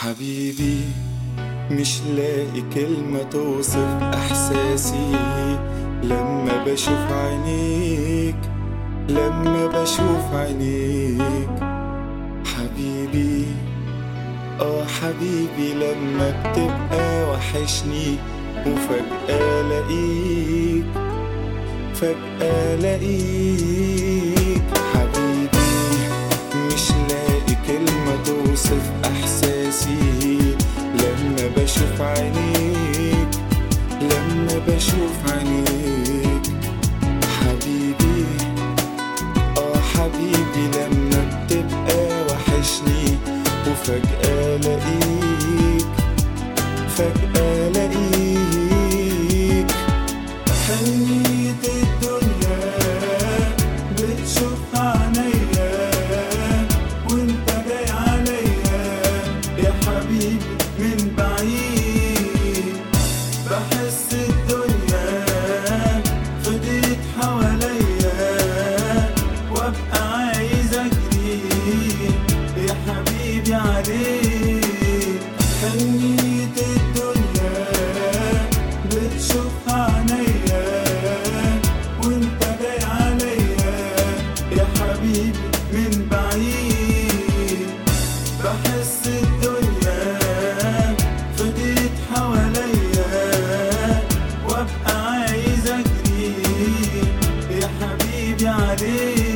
حبيبي مش لاقي كلمة توصف إحساسي لما بشوف عينيك لما بشوف عينيك حبيبي آه حبيبي لما بتبقى وحشني وفجأة لاقيك فجأة لاقيك حبيبي مش لاقي كلمة توصف إحساسي لما بشوف عينيك لما بشوف عينيك حبيبي آه حبيبي لما بتبقى وحشني وفجأة لاقيك فجأة لاقيك حنيت الدنيا بتشوف عينيا وانت جاي عليا يا حبيبي من بعيد بحس الدنيا فضيت حواليا وابقى عايز اجري يا حبيبي عليك حنيت الدنيا بتشوف عينيا وانت جاي عليا يا حبيبي من بعيد بحس الدنيا فضيت حواليا وابقى عايز اجري يا حبيبي عليك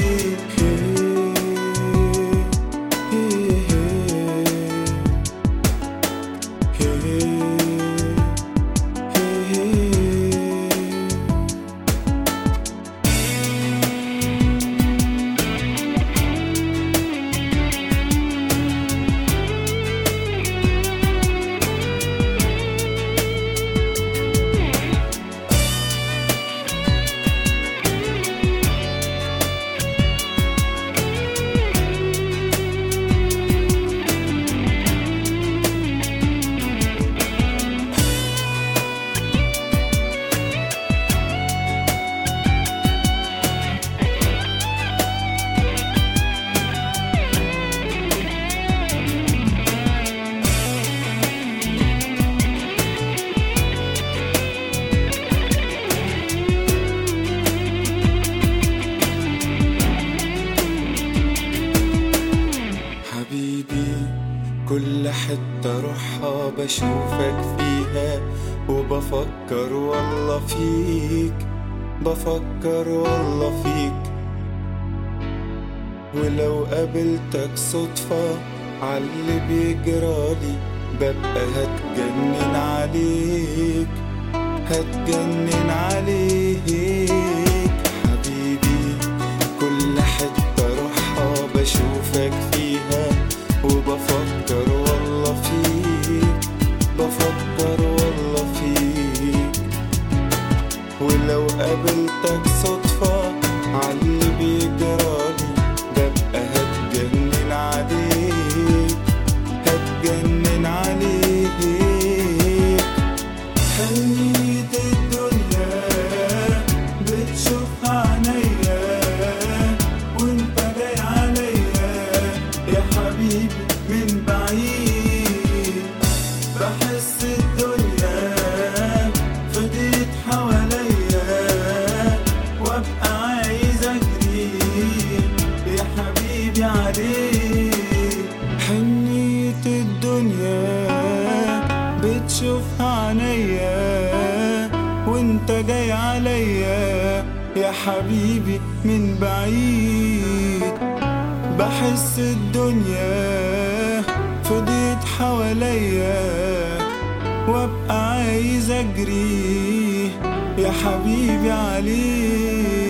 حبيبي كل حتة روحها بشوفك فيها وبفكر والله فيك بفكر والله فيك ولو قابلتك صدفة عاللي بيجرالي ببقى هتجنن عليك هتجنن عليك حبيبي كل حتة روحها بشوفك فيها وبفكر والله فيك بفكر والله فيك ولو قابلتك صدفة عاللي بيجرالي ببقى هتجنن عليك هتجنن عليك حنيت الدنيا بتشوف عينيا وانت جاي عليا يا حبيبي من بعيد بحس الدنيا فضيت حواليا وابقى عايز اجري يا حبيبي عليك حنيت الدنيا بتشوف عينيا وانت جاي عليا يا حبيبي من بعيد بحس الدنيا فضيت حواليا وابقى عايز اجري يا حبيبي عليك